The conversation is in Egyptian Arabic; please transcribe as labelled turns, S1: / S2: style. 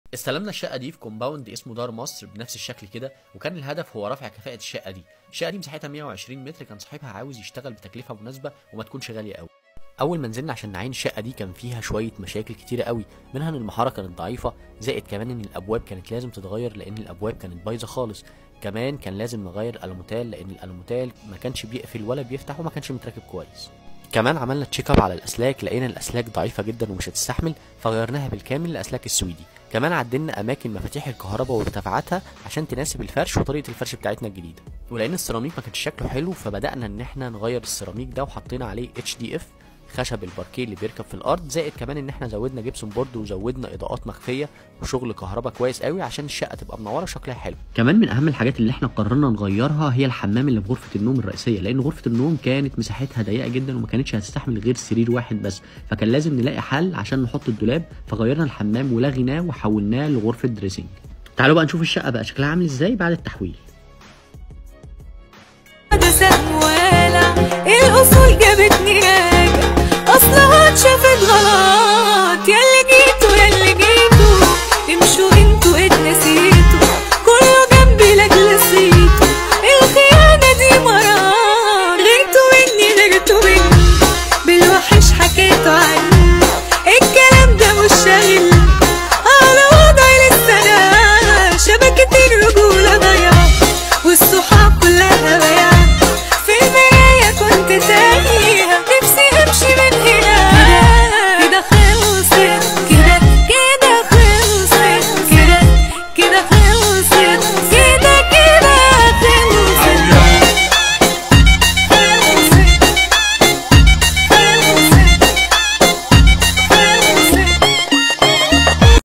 S1: استلمنا الشقة دي في كومباوند اسمه دار مصر بنفس الشكل كده وكان الهدف هو رفع كفاءة الشقة دي الشقة دي مساحتها 120 متر كان صاحبها عاوز يشتغل بتكلفة مناسبة وما تكونش غالية قوي اول ما نزلنا عشان نعين الشقه دي كان فيها شويه مشاكل كتيره قوي منها ان المحاره كانت ضعيفه زائد كمان ان الابواب كانت لازم تتغير لان الابواب كانت بايظه خالص كمان كان لازم نغير الالوميتال لان الالوميتال ما كانش بيقفل ولا بيفتح وما كانش متركب كويس كمان عملنا تشيك اب على الاسلاك لقينا الاسلاك ضعيفه جدا ومش هتستحمل فغيرناها بالكامل لاسلاك السويدي كمان عدلنا اماكن مفاتيح الكهرباء وارتفاعاتها عشان تناسب الفرش وطريقه الفرش بتاعتنا الجديده ولان السيراميك ما كانش شكله حلو فبدانا ان احنا نغير السيراميك ده وحطينا عليه اتش دي اف خشب الباركيه اللي بيركب في الارض زائد كمان ان احنا زودنا جبسون بورد وزودنا اضاءات مخفيه وشغل كهرباء كويس قوي عشان الشقه تبقى منوره وشكلها حلو
S2: كمان من اهم الحاجات اللي احنا قررنا نغيرها هي الحمام اللي في غرفه النوم الرئيسيه لان غرفه النوم كانت مساحتها ضيقه جدا وما كانتش هتستحمل غير سرير واحد بس فكان لازم نلاقي حل عشان نحط الدولاب فغيرنا الحمام ولغيناه وحولناه لغرفه دريسنج تعالوا بقى نشوف الشقه بقى شكلها عامل ازاي بعد التحويل
S3: سهوالة الاصول جابتني راجع اصلها اتشافت غلط